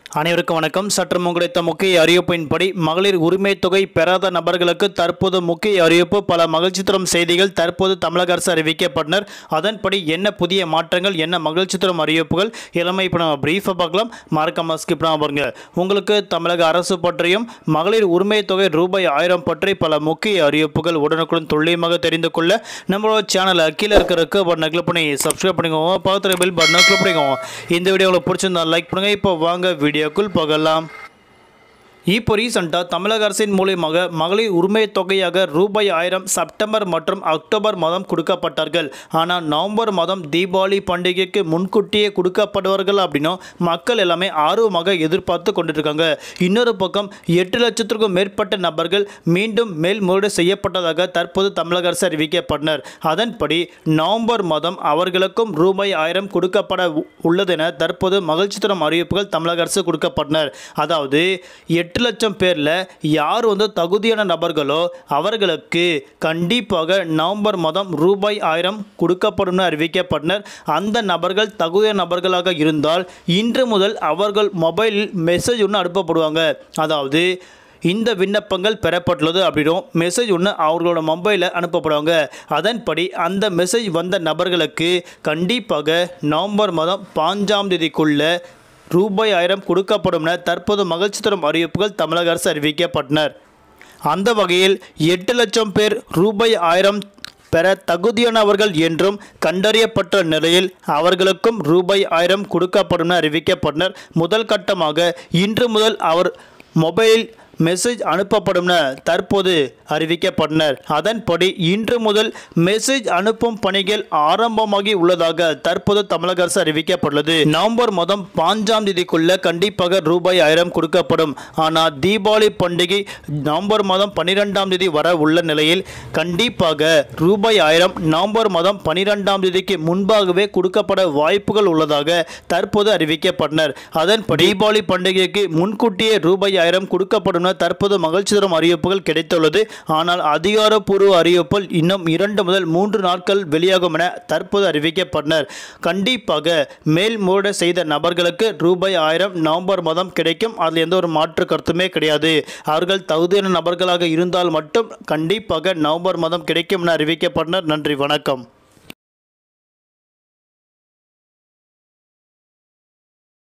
அனைவருக்கும் வணக்கம் சற்று கிடைத்த முக்கிய அறிவிப்பின்படி மகளிர் உரிமை தொகை பெறாத நபர்களுக்கு தற்போது முக்கிய அறிவிப்பு பல மகிழ்ச்சி தரும் செய்திகள் தற்போது தமிழக அரசு அறிவிக்கப்பட்டனர் அதன்படி என்ன புதிய மாற்றங்கள் என்ன மகிழ்ச்சி தரும் அறிவிப்புகள் இளமை இப்போ நம்ம பிரீஃபாக பார்க்கலாம் மறக்காம ஸ்கிப் பண்ணாம பாருங்க உங்களுக்கு தமிழக அரசு பற்றியும் மகளிர் உரிமை தொகை ரூபாய் ஆயிரம் பற்றி பல முக்கிய அறிவிப்புகள் உடனுக்குடன் துல்லியமாக தெரிந்து கொள்ள நம்மளோட சேனலை கீழே இருக்கிற பட்டனை கிளிக் பண்ணி சப்ஸ்கிரைப் பண்ணிக்கோங்க பக்கத்தில் பில் பட்டனை கிளிக் பண்ணிக்கோங்க இந்த வீடியோ உங்களுக்கு பிடிச்சிருந்தா லைக் பண்ணுங்க இப்போ வாங்க வீடியோக்குள் போகலாம் இப்போ ரீசெண்டாக தமிழக அரசின் மூலியமாக மகளிர் உரிமை தொகையாக ரூபாய் ஆயிரம் செப்டம்பர் மற்றும் அக்டோபர் மாதம் கொடுக்கப்பட்டார்கள் ஆனால் நவம்பர் மாதம் தீபாவளி பண்டிகைக்கு முன்கூட்டியே கொடுக்கப்படுவார்கள் அப்படின்னும் மக்கள் எல்லாமே ஆர்வமாக எதிர்பார்த்து கொண்டிருக்காங்க இன்னொரு பக்கம் எட்டு லட்சத்திற்கும் மேற்பட்ட நபர்கள் மீண்டும் மேல்முறையீடு செய்யப்பட்டதாக தற்போது தமிழக அரசு அறிவிக்கப்பட்டனர் அதன்படி நவம்பர் மாதம் அவர்களுக்கும் ரூபாய் ஆயிரம் கொடுக்கப்பட உ- உள்ளது என தற்போது மகிழ்ச்சி தரும் அறிவிப்புகள் தமிழக அரசு கொடுக்கப்பட்டனர் அதாவது எட்டு லட்சம் பேரில் யார் வந்து தகுதியான நபர்களோ அவர்களுக்கு கண்டிப்பாக நவம்பர் மாதம் ரூபாய் ஆயிரம் கொடுக்கப்படும் அறிவிக்கப்பட்டனர் அந்த நபர்கள் தகுதியான நபர்களாக இருந்தால் இன்று முதல் அவர்கள் மொபைலில் மெசேஜ் ஒன்று அனுப்பப்படுவாங்க அதாவது இந்த விண்ணப்பங்கள் பெறப்பட்டுள்ளது அப்படின்னும் மெசேஜ் ஒன்று அவர்களோட மொபைலில் அனுப்பப்படுவாங்க அதன்படி அந்த மெசேஜ் வந்த நபர்களுக்கு கண்டிப்பாக நவம்பர் மாதம் பாஞ்சாம் தேதிக்குள்ள ரூபாய் ஆயிரம் கொடுக்கப்படும் என தற்போது மகிழ்ச்சி தரும் அறிவிப்புகள் தமிழக அரசு அறிவிக்கப்பட்டனர் அந்த வகையில் எட்டு லட்சம் பேர் ரூபாய் ஆயிரம் பெற தகுதியானவர்கள் என்றும் கண்டறியப்பட்ட நிலையில் அவர்களுக்கும் ரூபாய் ஆயிரம் கொடுக்கப்படும் என அறிவிக்கப்பட்டனர் முதல் கட்டமாக இன்று முதல் அவர் மொபைலில் மெசேஜ் அனுப்பப்படும் என தற்போது அறிவிக்கப்பட்டனர் அதன்படி இன்று முதல் மெசேஜ் அனுப்பும் பணிகள் ஆரம்பமாகி உள்ளதாக தற்போது தமிழக அரசு அறிவிக்கப்பட்டுள்ளது நவம்பர் மாதம் பாஞ்சாம் தேதிக்குள்ள கண்டிப்பாக ரூபாய் ஆயிரம் கொடுக்கப்படும் ஆனால் தீபாவளி பண்டிகை நவம்பர் மாதம் பன்னிரெண்டாம் தேதி வர உள்ள நிலையில் கண்டிப்பாக ரூபாய் ஆயிரம் நவம்பர் மாதம் பன்னிரெண்டாம் தேதிக்கு முன்பாகவே கொடுக்கப்பட வாய்ப்புகள் உள்ளதாக தற்போது அறிவிக்கப்பட்டனர் அதன்படி தீபாவளி பண்டிகைக்கு முன்கூட்டியே ரூபாய் ஆயிரம் கொடுக்கப்படும் என தற்போது மகிழ்ச்சி தரும் அறிவிப்புகள் கிடைத்துள்ளது ஆனால் அதிகாரப்பூர்வ அறிவிப்பில் இன்னும் இரண்டு முதல் மூன்று நாட்கள் வெளியாகும் என தற்போது அறிவிக்கப்பட்டனர் கண்டிப்பாக மேல்முறையீடு செய்த நபர்களுக்கு ரூபாய் ஆயிரம் நவம்பர் மாதம் கிடைக்கும் அதில் எந்த ஒரு மாற்று கருத்துமே கிடையாது அவர்கள் தகுதியான நபர்களாக இருந்தால் மட்டும் கண்டிப்பாக நவம்பர் மாதம் கிடைக்கும் என அறிவிக்கப்பட்டனர் நன்றி வணக்கம்